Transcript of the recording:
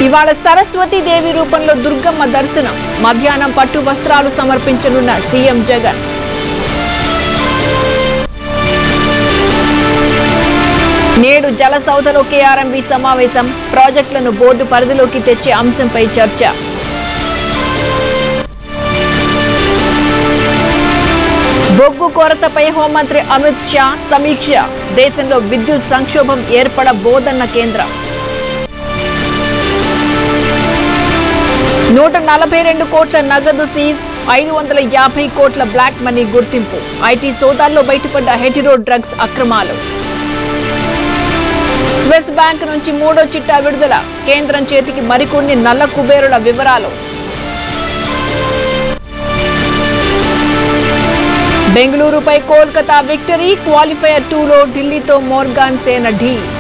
ఇవాళ సరస్వతి దేవి రూపంలో దుర్గమ్మ దర్శనం మధ్యాహ్నం పట్టు వస్త్రాలు సమర్పించనున్న సీఎం జగన్ నేడు జలసౌధలో కేఆర్ఎంబీ సమావేశం ప్రాజెక్టులను బోర్డు పరిధిలోకి తెచ్చే అంశంపై చర్చ బొగ్గు కొరతపై హోంమంత్రి అమిత్ షా సమీక్ష దేశంలో విద్యుత్ సంక్షోభం ఏర్పడబోదన్న కేంద్రం నూట నలభై రెండు కోట్ల నగదు సీజ్ ఐదు వందల యాభై కోట్ల బ్లాక్ మనీ గుర్తింపు ఐటీ సోదాల్లో బయటపడ్డ హెటిరో డ్రగ్స్ అక్రమాలు స్విస్ బ్యాంక్ నుంచి మూడో చిట్టా విడుదల కేంద్రం చేతికి మరికొన్ని నల్ల కుబేరుల వివరాలు బెంగళూరుపై కోల్కతా విక్టరీ క్వాలిఫైయర్ టూలో ఢిల్లీతో మోర్గాన్ సేన ఢీ